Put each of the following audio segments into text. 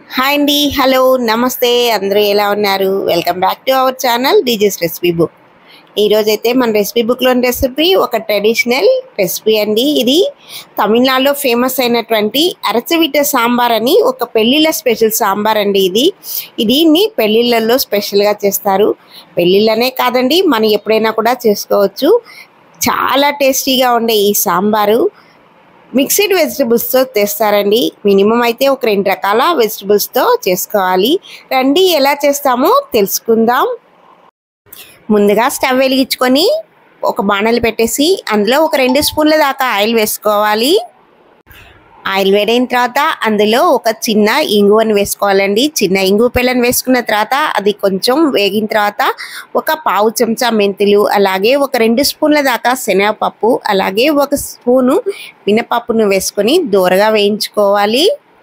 hi అండి hello నమస్తే అందరూ ఎలా ఉన్నారు welcome back to our channel డీజెస్ రెసిపీ బుక్ ఈరోజైతే మన రెసిపీ బుక్లోని రెసిపీ ఒక ట్రెడిషనల్ రెసిపీ అండి ఇది తమిళనాడులో ఫేమస్ అయినటువంటి అరచవిట సాంబార్ అని ఒక పెళ్ళిళ్ళ స్పెషల్ సాంబార్ అండి ఇది దీన్ని పెళ్ళిళ్ళల్లో స్పెషల్గా చేస్తారు పెళ్ళిళ్ళనే కాదండి మనం ఎప్పుడైనా కూడా చేసుకోవచ్చు చాలా టేస్టీగా ఉండే ఈ సాంబారు మిక్స్డ్ వెజిటబుల్స్తో తెస్తారండి మినిమం అయితే ఒక రెండు రకాల వెజిటబుల్స్తో చేసుకోవాలి రండి ఎలా చేస్తామో తెలుసుకుందాం ముందుగా స్టవ్ వెలిగించుకొని ఒక బాణలు పెట్టేసి అందులో ఒక రెండు స్పూన్ల దాకా ఆయిల్ వేసుకోవాలి ఆయిల్ వేడైన తర్వాత అందులో ఒక చిన్న ఇంగువని వేసుకోవాలండి చిన్న ఇంగు పిల్లని వేసుకున్న తర్వాత అది కొంచెం వేగిన తర్వాత ఒక పావు చెంచా మెంతులు అలాగే ఒక రెండు స్పూన్ల దాకా శనగపప్పు అలాగే ఒక స్పూను మినపప్పును వేసుకొని దూరగా వేయించుకోవాలి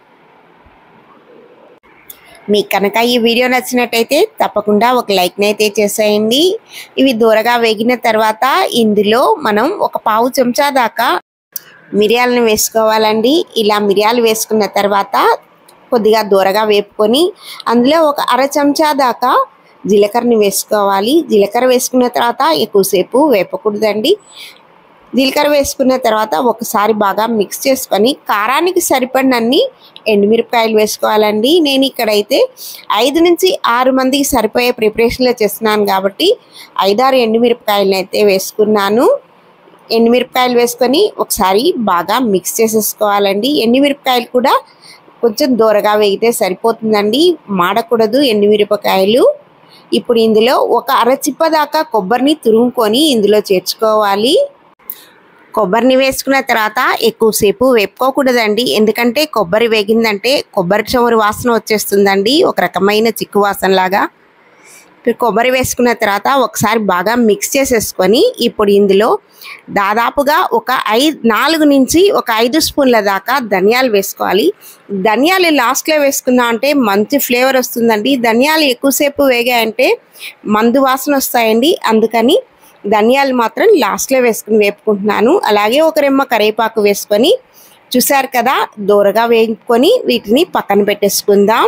మీకు కనుక ఈ వీడియో నచ్చినట్టయితే తప్పకుండా ఒక లైక్ని అయితే చేసేయండి ఇవి దూరగా వేగిన తర్వాత ఇందులో మనం ఒక పావు చెంచా దాకా మిరియాలను వేసుకోవాలండి ఇలా మిరియాలు వేసుకున్న తర్వాత కొద్దిగా దూరగా వేపుకొని అందులో ఒక అర చెంచా దాకా జీలకర్రని వేసుకోవాలి జీలకర్ర వేసుకున్న తర్వాత ఎక్కువసేపు వేపకూడదండి జీలకర్ర వేసుకున్న తర్వాత ఒకసారి బాగా మిక్స్ చేసుకొని కారానికి సరిపడినన్ని ఎండుమిరపకాయలు వేసుకోవాలండి నేను ఇక్కడైతే ఐదు నుంచి ఆరు మందికి సరిపోయే ప్రిపరేషన్లో చేస్తున్నాను కాబట్టి ఐదారు ఎండుమిరపకాయలను అయితే వేసుకున్నాను ఎండుమిరపకాయలు వేసుకొని ఒకసారి బాగా మిక్స్ చేసేసుకోవాలండి ఎండుమిరపకాయలు కూడా కొంచెం దూరగా వేగితే సరిపోతుందండి మాడకూడదు ఎండుమిరపకాయలు ఇప్పుడు ఇందులో ఒక అరచిప్ప దాకా కొబ్బరిని తురుముకొని ఇందులో చేర్చుకోవాలి కొబ్బరిని వేసుకున్న తర్వాత ఎక్కువసేపు వేపుకోకూడదండి ఎందుకంటే కొబ్బరి వేగిందంటే కొబ్బరి చమురు వాసన వచ్చేస్తుందండి ఒక రకమైన చిక్కు వాసన లాగా ఇప్పుడు కొబ్బరి వేసుకున్న తర్వాత ఒకసారి బాగా మిక్స్ చేసేసుకొని ఇప్పుడు ఇందులో దాదాపుగా ఒక ఐదు నాలుగు నుంచి ఒక ఐదు స్పూన్ల దాకా ధనియాలు వేసుకోవాలి ధనియాలు లాస్ట్లో వేసుకుందాం అంటే మంచి ఫ్లేవర్ వస్తుందండి ధనియాలు ఎక్కువసేపు వేగాయంటే మందు వాసన వస్తాయండి అందుకని ధనియాలు మాత్రం లాస్ట్లో వేసుకుని వేపుకుంటున్నాను అలాగే ఒక రెమ్మ కరివేపాకు వేసుకొని చూసారు కదా దూరగా వేపుకొని వీటిని పక్కన పెట్టేసుకుందాం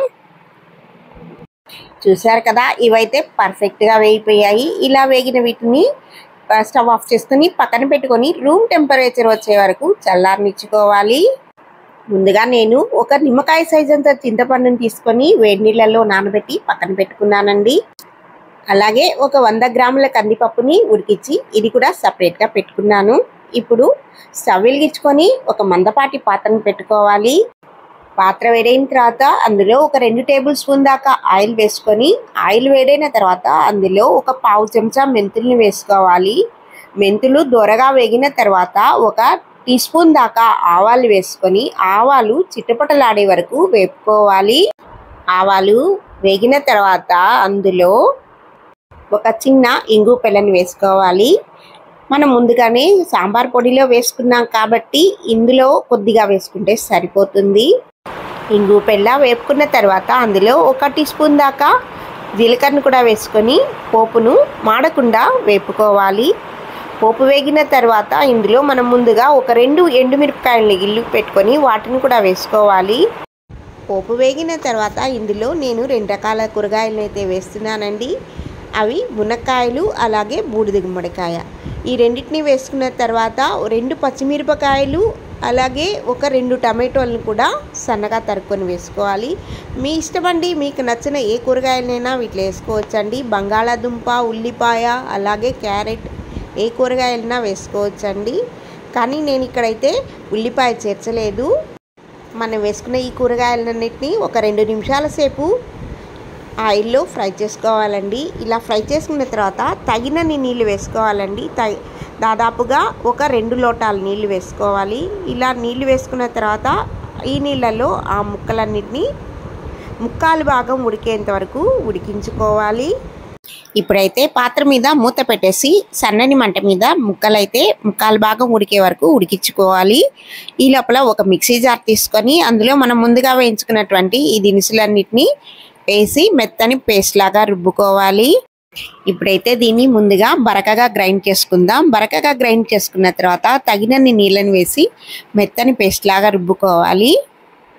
చూసారు కదా ఇవైతే పర్ఫెక్ట్గా వేగిపోయాయి ఇలా వేగిన వీటిని స్టవ్ ఆఫ్ చేసుకుని పక్కన పెట్టుకొని రూమ్ టెంపరేచర్ వచ్చే వరకు చల్లారనిచ్చుకోవాలి ముందుగా నేను ఒక నిమ్మకాయ సైజ్ అంత చింతపండుని తీసుకొని వేడి నీళ్ళల్లో నానబెట్టి పక్కన పెట్టుకున్నానండి అలాగే ఒక వంద గ్రాముల కందిపప్పుని ఉడికించి ఇది కూడా సపరేట్గా పెట్టుకున్నాను ఇప్పుడు స్టవ్ వెలిగించుకొని ఒక మందపాటి పాత్రను పెట్టుకోవాలి పాత్ర వేడైన తర్వాత అందులో ఒక రెండు టేబుల్ స్పూన్ దాకా ఆయిల్ వేసుకొని ఆయిల్ వేడైన తర్వాత అందులో ఒక పావు చెంచా మెంతుల్ని వేసుకోవాలి మెంతులు దొరగా వేగిన తర్వాత ఒక టీ స్పూన్ దాకా ఆవాలు వేసుకొని ఆవాలు చిట్టపటలాడే వరకు వేపుకోవాలి ఆవాలు వేగిన తర్వాత అందులో ఒక చిన్న ఇంగు పిల్లని వేసుకోవాలి మనం ముందుగానే సాంబార్ పొడిలో వేసుకున్నాం కాబట్టి ఇందులో కొద్దిగా వేసుకుంటే సరిపోతుంది ఇంగు పెళ్ళ వేపుకున్న తర్వాత అందులో ఒక టీ స్పూన్ దాకా జీలకర్రను కూడా వేసుకొని పోపును మాడకుండా వేపుకోవాలి పోపు వేగిన తర్వాత ఇందులో మనం ముందుగా ఒక రెండు ఎండుమిరపకాయలని గిల్లు పెట్టుకొని వాటిని కూడా వేసుకోవాలి పోపు వేగిన తర్వాత ఇందులో నేను రెండు రకాల కూరగాయలను అయితే వేస్తున్నానండి అవి మునక్కాయలు అలాగే బూడిద గుమ్మడికాయ ఈ రెండింటిని వేసుకున్న తర్వాత రెండు పచ్చిమిరపకాయలు అలాగే ఒక రెండు టమాటోలను కూడా సన్నగా తరుక్కొని వేసుకోవాలి మీ ఇష్టమండి మీకు నచ్చిన ఏ కూరగాయలైనా వీటిలో వేసుకోవచ్చండి బంగాళాదుంప ఉల్లిపాయ అలాగే క్యారెట్ ఏ కూరగాయలైనా వేసుకోవచ్చండి కానీ నేను ఇక్కడైతే ఉల్లిపాయ చేర్చలేదు మనం వేసుకున్న ఈ కూరగాయలన్నింటినీ ఒక రెండు నిమిషాల సేపు ఆయిల్లో ఫ్రై చేసుకోవాలండి ఇలా ఫ్రై చేసుకున్న తర్వాత తగినన్ని నీళ్ళు వేసుకోవాలండి తగి దాదాపుగా ఒక రెండు లోటాల నీళ్ళు వేసుకోవాలి ఇలా నీళ్ళు వేసుకున్న తర్వాత ఈ నీళ్ళలో ఆ ముక్కలన్నిటినీ ముక్కాలు భాగం ఉడికేంత వరకు ఉడికించుకోవాలి ఇప్పుడైతే పాత్ర మీద మూత పెట్టేసి సన్నని మంట మీద ముక్కలైతే ముక్కాలు భాగం ఉడికే వరకు ఉడికించుకోవాలి ఈ లోపల ఒక మిక్సీ జార్ తీసుకొని అందులో మనం ముందుగా వేయించుకున్నటువంటి ఈ దినుసులన్నిటినీ వేసి మెత్తని పేస్ట్ లాగా రుబ్బుకోవాలి ఇప్పుడైతే దీన్ని ముందుగా బరకగా గ్రైండ్ చేసుకుందాం బరకగా గ్రైండ్ చేసుకున్న తర్వాత తగినన్ని నీళ్ళని వేసి మెత్తని పేస్ట్ లాగా రుబ్బుకోవాలి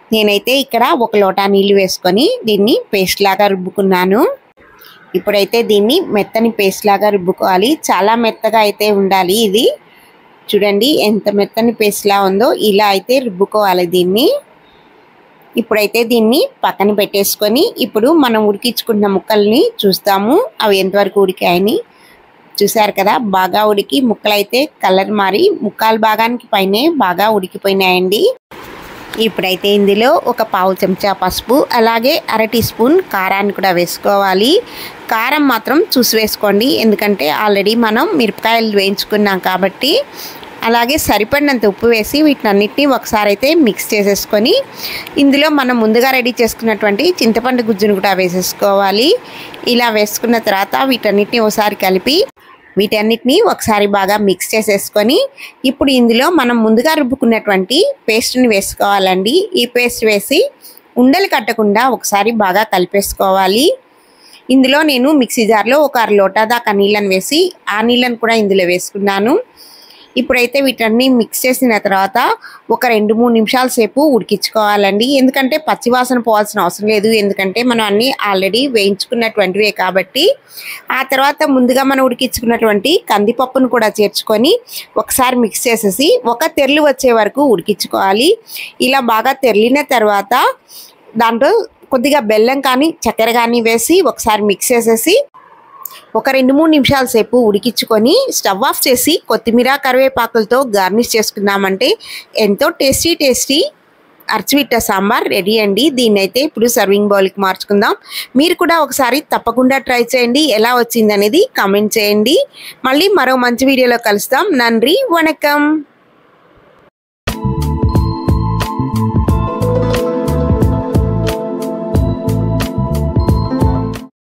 నేనైతే ఇక్కడ ఒక లోటా నీళ్ళు వేసుకొని దీన్ని పేస్ట్ లాగా రుబ్బుకున్నాను ఇప్పుడైతే దీన్ని మెత్తని పేస్ట్ లాగా రుబ్బుకోవాలి చాలా మెత్తగా అయితే ఉండాలి ఇది చూడండి ఎంత మెత్తని పేస్ట్లా ఉందో ఇలా అయితే రుబ్బుకోవాలి దీన్ని ఇప్పుడైతే దీన్ని పక్కన పెట్టేసుకొని ఇప్పుడు మనం ఉడికించుకున్న ముక్కల్ని చూస్తాము అవి ఎంతవరకు ఉడికాయని చూసారు కదా బాగా ఉడికి ముక్కలైతే కలర్ మారి ముక్కాలు భాగానికి పైనే బాగా ఉడికిపోయినాయండి ఇప్పుడైతే ఇందులో ఒక పావు చెంచా పసుపు అలాగే అర టీ స్పూన్ కారాన్ని కూడా వేసుకోవాలి కారం మాత్రం చూసి వేసుకోండి ఎందుకంటే ఆల్రెడీ మనం మిరపకాయలు వేయించుకున్నాం కాబట్టి అలాగే సరిపడినంత ఉప్పు వేసి వీటినన్నిటిని ఒకసారి అయితే మిక్స్ చేసేసుకొని ఇందులో మనం ముందుగా రెడీ చేసుకున్నటువంటి చింతపండు గుజ్జును కూడా వేసేసుకోవాలి ఇలా వేసుకున్న తర్వాత వీటన్నిటిని ఒకసారి కలిపి వీటన్నిటిని ఒకసారి బాగా మిక్స్ చేసేసుకొని ఇప్పుడు ఇందులో మనం ముందుగా రుబ్బుకున్నటువంటి పేస్ట్ని వేసుకోవాలండి ఈ పేస్ట్ వేసి ఉండలు కట్టకుండా ఒకసారి బాగా కలిపేసుకోవాలి ఇందులో నేను మిక్సీ జార్లో ఒక అర లోటా దాకా నీళ్ళని వేసి ఆ నీళ్ళని కూడా ఇందులో వేసుకున్నాను ఇప్పుడైతే వీటన్ని మిక్స్ చేసిన తర్వాత ఒక రెండు మూడు నిమిషాల సేపు ఉడికించుకోవాలండి ఎందుకంటే పచ్చివాసన పోవాల్సిన అవసరం లేదు ఎందుకంటే మనం అన్నీ ఆల్రెడీ వేయించుకున్నటువంటివే కాబట్టి ఆ తర్వాత ముందుగా మనం ఉడికించుకున్నటువంటి కందిపప్పును కూడా చేర్చుకొని ఒకసారి మిక్స్ చేసేసి ఒక తెరలు వచ్చే వరకు ఉడికించుకోవాలి ఇలా బాగా తెరిలిన తర్వాత దాంట్లో కొద్దిగా బెల్లం కానీ చక్కెర కానీ వేసి ఒకసారి మిక్స్ చేసేసి ఒక రెండు మూడు నిమిషాల సేపు ఉడికించుకొని స్టవ్ ఆఫ్ చేసి కొత్తిమీర కరివేపాకులతో గార్నిష్ చేసుకున్నామంటే ఎంతో tasty tasty arachuvitta sambar ready అండి దీన్ని అయితే ఇప్పుడు సర్వింగ్ బౌల్కి మార్చుకుందాం మీరు కూడా ఒకసారి తప్పకుండా ట్రై చేయండి ఎలా వచ్చింది అనేది కామెంట్ చేయండి మళ్ళీ మరో మంచి వీడియోలో కలుస్తాం నండ్రి వణకం